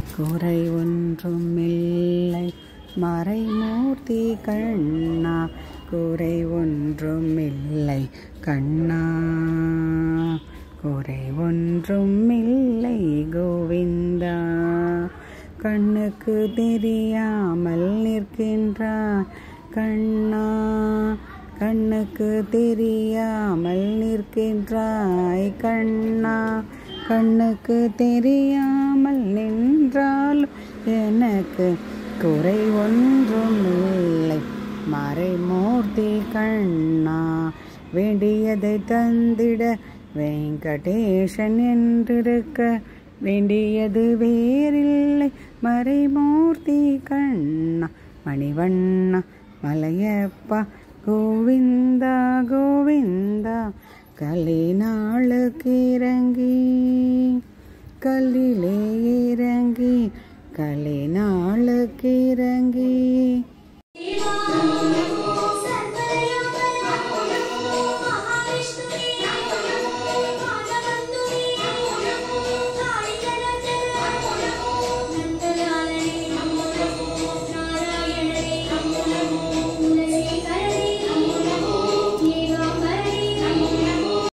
குறை ஒன்றுமில்லை மறைமூர்த்தி கண்ணா குறை ஒன்றுமில்லை கண்ணா குறை ஒன்றுமில்லை கோவிந்தா கண்ணுக்கு தெரியாமல் நிற்கின்றான் கண்ணா கண்ணுக்கு தெரியாமல் நிற்கின்றாய் கண்ணா கண்ணுக்கு தெரியாமல் நின்றால் எனக்கு குறை ஒன்றும் இல்லை மறைமூர்த்தி கண்ணா வேண்டியதை தந்திட வெங்கடேசன் என்றிருக்க வேண்டியது வேறில்லை மறைமூர்த்தி கண்ணா மணிவண்ணா மலையப்பா கோவிந்தா கோவிந்தா கலினாளுக்கு இறங்கி கல்லிலே இறங்கி கலினாளுக்கு